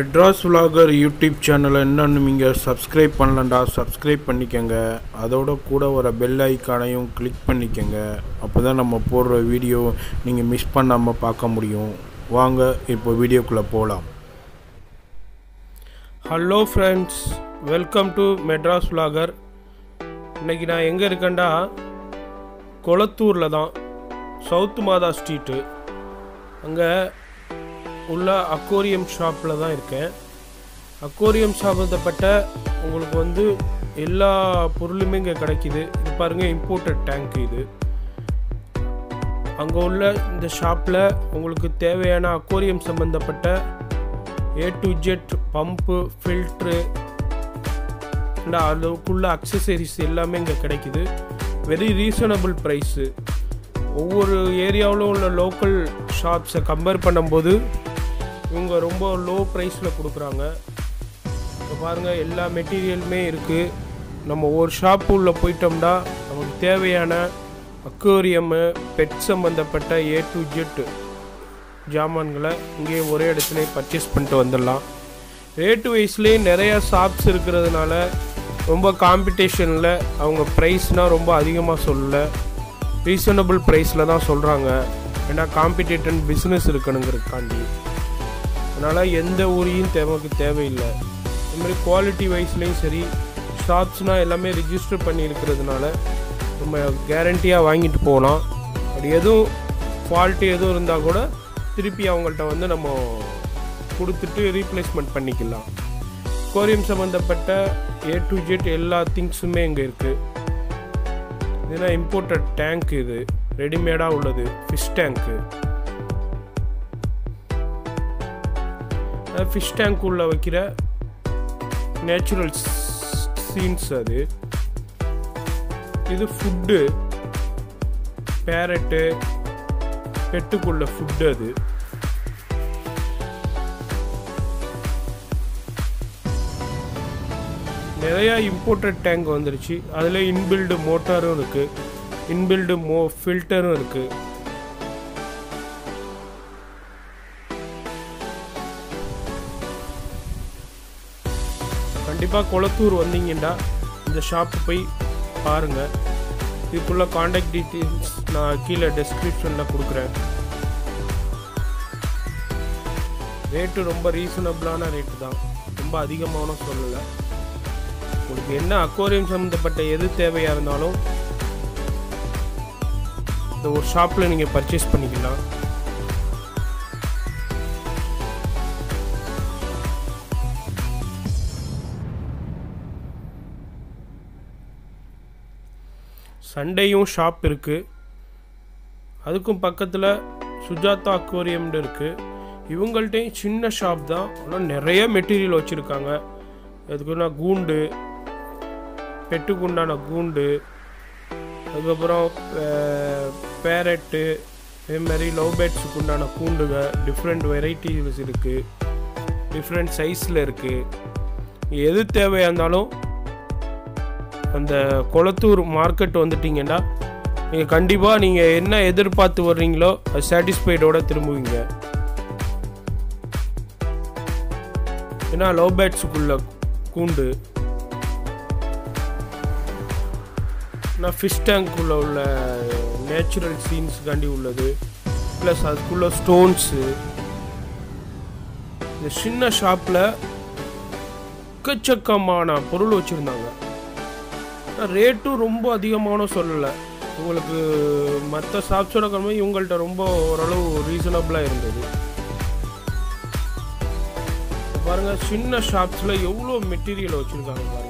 Madras vlogger YouTube சேனலை இன்னும் நீங்கள் சப்ஸ்கிரைப் பண்ணலண்டா சப்ஸ்கிரைப் பண்ணிக்கோங்க அதோட கூட வர பெல் ஐக்கானையும் கிளிக் பண்ணிக்கோங்க அப்போ தான் நம்ம போடுற வீடியோ நீங்கள் மிஸ் பண்ணாமல் பார்க்க முடியும் வாங்க இப்போ வீடியோக்குள்ளே போகலாம் hello friends welcome to Madras vlogger இன்னைக்கு நான் எங்கே இருக்கேன்டா கொளத்தூரில் தான் சவுத் மாதா ஸ்ட்ரீட்டு அங்கே உள்ள அக்வோரியம் ஷாப்பில் தான் இருக்கேன் அக்வோரியம் சம்மந்தப்பட்ட உங்களுக்கு வந்து எல்லா பொருளுமே இங்கே கிடைக்கிது இது பாருங்கள் இம்போர்ட்டட் டேங்க் இது அங்கே உள்ள இந்த ஷாப்பில் உங்களுக்கு தேவையான அக்வோரியம் சம்மந்தப்பட்ட A to Z pump filter அதுக்குள்ள அக்சசரிஸ் எல்லாமே இங்கே கிடைக்குது வெரி ரீசனபிள் ப்ரைஸு ஒவ்வொரு ஏரியாவிலும் உள்ள லோக்கல் ஷாப்ஸை கம்பேர் பண்ணும்போது இவங்க ரொம்ப லோ ப்ரைஸில் கொடுக்குறாங்க இப்போ பாருங்கள் எல்லா மெட்டீரியலுமே இருக்குது நம்ம ஒரு ஷாப்பு உள்ளே போயிட்டோம்னா நமக்கு தேவையான அக்வேரியமு பெட் சம்மந்தப்பட்ட ஏ டு ஜெட் ஜாமான்களை இங்கேயே ஒரே இடத்துல பர்ச்சேஸ் பண்ணிட்டு வந்துடலாம் ரேட்டு வைஸ்லேயே நிறையா ஷாப்ஸ் இருக்கிறதுனால ரொம்ப காம்படிஷனில் அவங்க ப்ரைஸ்னால் ரொம்ப அதிகமாக சொல்லலை ரீசனபிள் ப்ரைஸில் தான் சொல்கிறாங்க ஏன்னா காம்படிட்டன் பிஸ்னஸ் இருக்கணுங்கிறதுக்காண்டி அதனால் எந்த ஊரையும் நமக்கு தேவையில்லை இதுமாதிரி குவாலிட்டி வைஸ்லேயும் சரி ஷாப்ஸ்னால் எல்லாமே ரிஜிஸ்டர் பண்ணி இருக்கிறதுனால நம்ம கேரண்டியாக வாங்கிட்டு போகலாம் அப்படி எதுவும் ஃபால்ட்டு எதுவும் இருந்தால் கூட திருப்பி அவங்கள்ட்ட வந்து நம்ம கொடுத்துட்டு ரீப்ளேஸ்மெண்ட் பண்ணிக்கலாம் கோரியம் சம்மந்தப்பட்ட ஏ டு ஜெட் எல்லா திங்ஸுமே இங்கே இருக்குது இதுனா இம்போர்ட்டட் டேங்க் இது ரெடிமேடாக உள்ளது ஃபிஷ் டேங்க்கு ஃபிஷ் டேங்க் உள்ள வைக்கிற நேச்சுரல் சீன்ஸ் அது இது ஃபுட்டு பேரட்டு பெட்டுக்குள்ள ஃபுட்டு அது நிறையா இம்போர்ட்டட் டேங்க் வந்துருச்சு அதில் இன்பில்டு மோட்டாரும் இருக்குது இன்பில்டு மோ ஃபில்டரும் இருக்குது கண்டிப்பாக கொளத்தூர் வந்தீங்கன்னா இந்த ஷாப்பு போய் பாருங்கள் இதுக்குள்ள காண்டாக்ட் டீட்டெயில்ஸ் நான் கீழே டெஸ்கிரிப்ஷனில் கொடுக்குறேன் ரேட்டு ரொம்ப ரீசனபிளான ரேட்டு தான் ரொம்ப அதிகமான சொல்லலை உங்களுக்கு என்ன அக்வாரியம் சம்மந்தப்பட்ட எது தேவையாக இருந்தாலும் இந்த ஒரு ஷாப்பில் நீங்கள் பர்ச்சேஸ் பண்ணிக்கலாம் சண்டேயும் ஷாப் இருக்குது அதுக்கும் பக்கத்தில் சுஜாதா அக்வாரியம்னு இருக்குது இவங்கள்ட்டையும் சின்ன ஷாப் தான் ஆனால் நிறைய மெட்டீரியல் வச்சுருக்காங்க அதுக்குன்னா கூண்டு பெட்டுக்கு உண்டான கூண்டு அதுக்கப்புறம் பேரட்டு இதேமாதிரி லவ் பேட்ஸுக்கு உண்டான கூண்டுங்க டிஃப்ரெண்ட் வெரைட்டிஸ் இருக்குது டிஃப்ரெண்ட் சைஸில் இருக்குது எது தேவையாக இருந்தாலும் அந்த கொளத்தூர் மார்க்கெட் வந்துட்டிங்கன்னா நீங்கள் கண்டிப்பாக நீங்கள் என்ன எதிர்பார்த்து வர்றீங்களோ அது சாட்டிஸ்ஃபைடோட திரும்புவீங்க ஏன்னா லவ் பேட்ஸுக்குள்ள கூண்டு நான் ஃபிஷ் டேங்க்குள்ளே உள்ள நேச்சுரல் சீன்ஸுக்காண்டி உள்ளது ப்ளஸ் அதுக்குள்ள ஸ்டோன்ஸு இந்த சின்ன ஷாப்பில் எக்கச்சக்கமான பொருள் வச்சுருந்தாங்க ரேட்டும் ரொம்ப அதிகமான சொல்லலை உங்களுக்கு மற்ற ஷாப்ஸோட கம்மி இவங்கள்ட்ட ரொம்ப ஓரளவு ரீசனபிளாக இருந்தது பாருங்கள் சின்ன ஷாப்ஸில் எவ்வளோ மெட்டீரியல் வச்சுருக்காங்க பாருங்கள்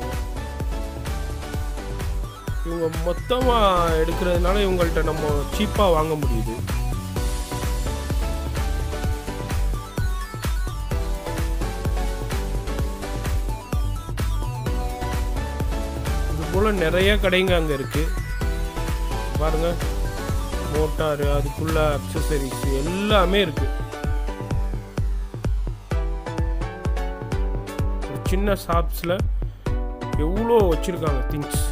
இவங்க மொத்தமாக எடுக்கிறதுனால இவங்கள்ட்ட நம்ம சீப்பாக வாங்க முடியுது இது போல் நிறைய கடைங்க அங்கே இருக்குது பாருங்க மோட்டாரு அதுக்குள்ள அக்சசரிஸ் எல்லாமே இருக்குது சின்ன ஷாப்ஸில் எவ்வளோ வச்சுருக்காங்க திங்ஸ்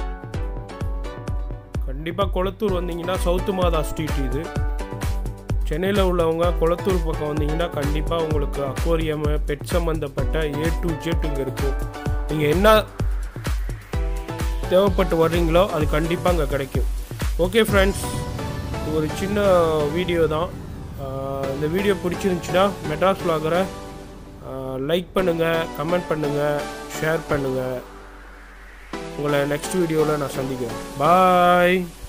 கண்டிப்பாக கொளத்தூர் வந்தீங்கன்னா சவுத்து மாதா ஸ்ட்ரீட் இது சென்னையில் உள்ளவங்க குளத்தூர் பக்கம் வந்தீங்கன்னா கண்டிப்பாக உங்களுக்கு அக்வாரியம் பெட் சம்மந்தப்பட்ட ஏ டு ஜெட் இங்கே இருக்கும் நீங்கள் என்ன தேவைப்பட்டு வர்றீங்களோ அது கண்டிப்பாக அங்கே கிடைக்கும் ஓகே ஃப்ரெண்ட்ஸ் இது ஒரு சின்ன வீடியோ தான் ஆஹ் இந்த வீடியோ பிடிச்சிருந்துச்சுன்னா மெட்ராஸ் vlogger-அ லைக் பண்ணுங்கள் கமெண்ட் பண்ணுங்கள் ஷேர் பண்ணுங்கள் உங்களை நெக்ஸ்ட் வீடியோவில் நான் சந்திக்கிறேன் பாய்